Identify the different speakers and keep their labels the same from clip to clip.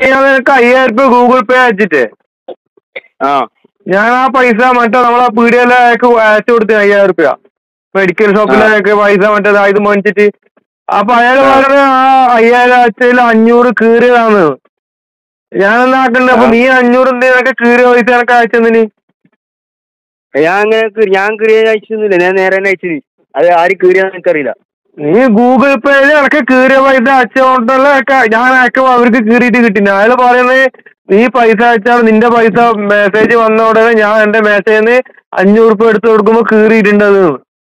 Speaker 1: ഞാൻ നിനക്ക് അയ്യായിരം രൂപ ഗൂഗിൾ പേ അയച്ചിട്ട്
Speaker 2: ആ
Speaker 1: ഞാൻ ആ പൈസ മറ്റേ നമ്മളെ പീടിയെല്ലാം അയക്ക് അയച്ചു കൊടുത്തു അയ്യായിരം രൂപ മെഡിക്കൽ ഷോപ്പിലൊക്കെ പൈസ മറ്റേ ഇത് മേടിച്ചിട്ട് അപ്പൊ അയാൾ പറഞ്ഞത് ആ അയ്യായിരം ആഴ്ചയിൽ അഞ്ഞൂറ് കീറിയതാണ് ഞാൻ എന്നാ ആക്കണ്ടേ അപ്പൊ നീ അഞ്ഞൂറ് എന്തിനൊക്കെ കീറിയ പൈസ എനക്ക് അയച്ചെന്നിന്
Speaker 2: ഞാൻ അങ്ങനെ കീറി- ഞാൻ കീറിയ അയച്ചൊന്നുമില്ല ഞാൻ നേരെ തന്നെ അയച്ചത് അത് ആര് കീറിയാന്ന് എനിക്കറിയില്ല
Speaker 1: നീ ഗൂഗിൾ പേയിൽ എനക്ക് കീറിയ പൈസ അയച്ചോണ്ടല്ലേ ഒക്കെ- ഞാൻ അയക്കുമ്പോ അവർക്ക് കീറിയിട്ട് കിട്ടില്ല അയാൾ പറയുന്നത് നീ പൈസ അയച്ചാൽ നിന്റെ പൈസ മെസ്സേജ് വന്ന ഉടനെ ഞാൻ എന്റെ മെസ്സേജിന്ന് അഞ്ഞൂറ് രൂപ എടുത്തു കൊടുക്കുമ്പോ കീറിയിട്ടുണ്ടത്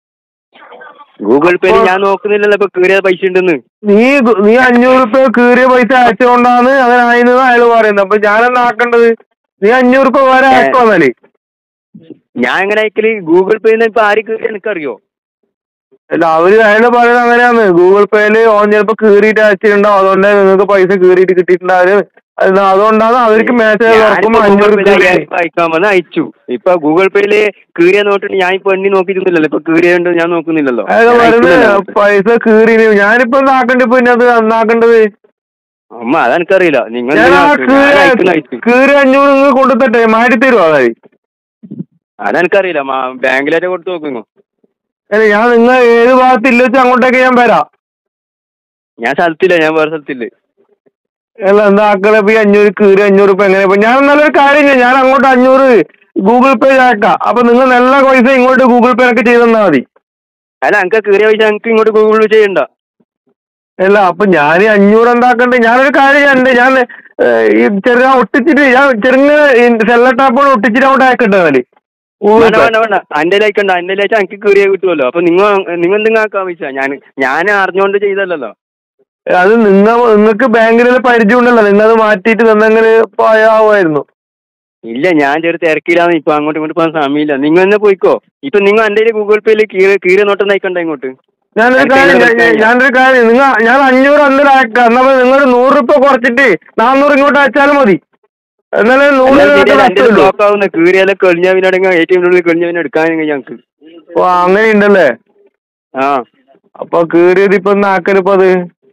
Speaker 2: ഗൂഗിൾ പേയിൽ
Speaker 1: അപ്പൊ-
Speaker 2: ഞാൻ നോക്കുന്നില്ലല്ലോ ഇപ്പൊ കീറിയ പൈസ ഉണ്ടെന്ന്
Speaker 1: നീ ഗു- നീ അഞ്ഞൂറ് രൂപ കീറിയ പൈസ അയച്ചുകൊണ്ടാണ് അങ്ങനായെന്ന് അയാൾ പറയുന്നത് അപ്പൊ ഞാനെന്താ ആക്കേണ്ടത് നീ അഞ്ഞൂറ് രൂപ വരെ അയക്കോ എന്നാല്
Speaker 2: ഞാൻ എങ്ങനെ അയക്കല് ഗൂഗിൾ പേയിൽ നിന്ന് ഇപ്പൊ ആര് കീറിയ എനിക്കറിയോ
Speaker 1: അല്ല അവര് അയാൾ പറയുന്നത് അങ്ങനെയാന്ന് ഗൂഗിൾ പേയില് ഓൻ ചിലപ്പോ കീറിയിട്ട് അയച്ചിട്ടുണ്ടാവും അതുകൊണ്ട് നിങ്ങൾക്ക് പൈസ കീറിയിട്ട് കിട്ടിയിട്ടുണ്ടാവും അത് അതുകൊണ്ടാണ് അവർക്ക് മെസ്സേജ് തുറക്കുമ്പോ
Speaker 2: ഞാനിപ്പോ
Speaker 1: അഞ്ഞൂറ്
Speaker 2: ഗൂഗിൾ പേയിൽ
Speaker 1: കീറി.
Speaker 2: അയ്യായിരം രൂപ അയക്കാൻ വന്ന് അയച്ചു ഇപ്പൊ ഗൂഗിൾ പേയില് കീറിയ നോട്ടിട്ട് ഞാൻ ഇപ്പൊ എണ്ണി നോക്കിയിരുന്നില്ലല്ലോ ഇപ്പൊ കീറിയുണ്ട് ഞാൻ നോക്കുന്നില്ലല്ലോ
Speaker 1: അയാൾ
Speaker 2: ഞാൻ
Speaker 1: പറയുന്നത്
Speaker 2: അയക്കുന്നില്ലല്ലോ.
Speaker 1: പൈസ കീറി ഞാനിപ്പോ എന്താ ആക്കണ്ടേ ഇപ്പൊ അത് നന്നാക്കേണ്ടത്
Speaker 2: അമ്മ അതെനിക്കറിയില്ല നിങ്ങൾ
Speaker 1: ഞാൻ ആ
Speaker 2: ഞാൻ അയക്കുന്ന
Speaker 1: കീറി
Speaker 2: അയച്ചു
Speaker 1: കീറി അഞ്ഞൂറ് നിങ്ങൾ കൊണ്ടുതട്ടെ മാറ്റി തരുമോ അതായത്
Speaker 2: അതെനിക്കറിയില്ല മാ- ബാങ്കിലേറ്റ് കൊടുത്ത് നോക്കുന്നു
Speaker 1: അല്ല ഞാൻ നിങ്ങൾ ഏത് ഭാഗത്ത് ഇല്ല വെച്ചാൽ അങ്ങോട്ടേക്ക് ഞാൻ വരാം
Speaker 2: ഞാൻ സ്ഥലത്തില്ല ഞാൻ വേറെ സ്ഥലത്തില്ല
Speaker 1: അല്ല എന്താ ആക്കളെ ഇപ്പൊ ഈ അഞ്ഞൂറ് കീറി അഞ്ഞൂറ് ഇപ്പൊ എങ്ങനെ ഇപ്പൊ ഞാൻ നല്ലൊരു കാര്യം ചെയ്യാം ഞാൻ അങ്ങോട്ട് അഞ്ഞൂറ് ഗൂഗിൾ പേ ആക്കാം അപ്പൊ നിങ്ങൾ നല്ല പൈസ ഇങ്ങോട്ട് ഗൂഗിൾ പേ ഒക്കെ ചെയ്ത് തന്നാ മതി
Speaker 2: അല്ല എനിക്ക് കീറിയ പൈസ എനിക്ക് ഇങ്ങോട്ട് ഗൂഗിൾ പേ ചെയ്യണ്ട
Speaker 1: അല്ല അപ്പൊ ഞാൻ ഈ അഞ്ഞൂറ് എന്താക്കണ്ടേ ഞാനൊരു കാര്യം ചെയ്യാനുണ്ട് ഞാൻ ഏ, ഈ ചെറുങ്ങനെ ഒട്ടിച്ചിട്ട് ഞാൻ ചെറുങ്ങനെ സെല്ല ടാപ്പോട് ഒട്ടിച്ചിട്ട് അങ്ങോട്ട് അയക്കട്ടെ എന്നാല് ഗൂഗിൾ
Speaker 2: വേണ്ട
Speaker 1: പേ
Speaker 2: വേണ്ട വേണ്ട എൻ്റെ അയക്കണ്ട എൻ്റെ അയച്ചാൽ എനിക്ക് കീറിയ കിട്ടുമല്ലോ അപ്പൊ നിങ്ങൾ നിങ്ങൾ എന്തെങ്കിലും ആക്കാൻ പൈസ ഞാൻ ഞാൻ അറിഞ്ഞുകൊണ്ട് ചെയ്തല്ലോ
Speaker 1: അത് നിങ്ങ നിങ്ങൾക്ക് ബാങ്കിലുള്ള പരിചയം ഉണ്ടല്ലോ നിങ്ങൾ അത് മാറ്റിയിട്ട് തന്നെങ്കിൽ ആവുമായിരുന്നു
Speaker 2: ഇല്ല ഞാൻ ചെറു തിരക്കില്ലാന്ന് ഇപ്പൊ അങ്ങോട്ട് ഇങ്ങോട്ട് പോകാൻ സമയമില്ല നിങ്ങൾ തന്നെ പോയിക്കോ ഇപ്പൊ നിങ്ങൾ എൻ്റെ ഗൂഗിൾ പേയിൽ കീറി കീറിയ നോട്ടം നയിക്കണ്ട ഇങ്ങോട്ട്
Speaker 1: ഞാനൊരു
Speaker 2: എനിക്ക്
Speaker 1: കാര്യം
Speaker 2: ഇതിനെ
Speaker 1: ഞാൻ-
Speaker 2: പറ്റി
Speaker 1: ഞാനൊരു കാര്യം നിങ്ങൾ ഞാൻ അഞ്ഞൂറ് അന്നേരം അയക്കാം എന്നാൽ നിങ്ങൾ നൂറ് രൂപ കുറച്ചിട്ട് നാന്നൂറ് ഇങ്ങോട്ട് അയച്ചാലും മതി എന്നാലേ നൂറ് രൂപ നഷ്ടമുള്ളൂ
Speaker 2: ബ്ലോക്ക് ആവുന്ന കീറിയാലൊക്കെ കഴിഞ്ഞവിനടങ്ങ എ ടി എമ്മിനുള്ളിൽ കഴിഞ്ഞവിനെ എടുക്കാൻ ഞങ്ങൾക്ക്
Speaker 1: ഓ അങ്ങനെ ഉണ്ടല്ലേ
Speaker 2: ആ
Speaker 1: അപ്പൊ കീറിയത് ഇപ്പൊ ആക്കലിപ്പോ അത്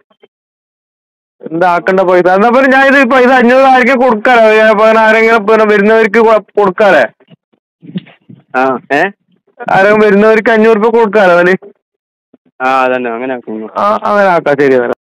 Speaker 1: എന്താ ആക്കണ്ട പൈസ എന്നാ പിന്നെ ഞാൻ ഇത് പൈസ അഞ്ഞൂറ് ആയിരിക്കും കൊടുക്കാലോ ഇപ്പൊ അങ്ങനെ ആരെങ്കിലും പിന്നെ വരുന്നവർക്ക് കൊ- കൊടുക്കാലേ
Speaker 2: ആ ഏ
Speaker 1: ആരെങ്കിലും വരുന്നവർക്ക് അഞ്ഞൂറ് രൂപ കൊടുക്കാലോ അതില്
Speaker 2: ആ അതന്നെ അങ്ങനെ ആക്കുന്നു
Speaker 1: ആ അങ്ങനെ ആക്കാം ശരി എന്നാ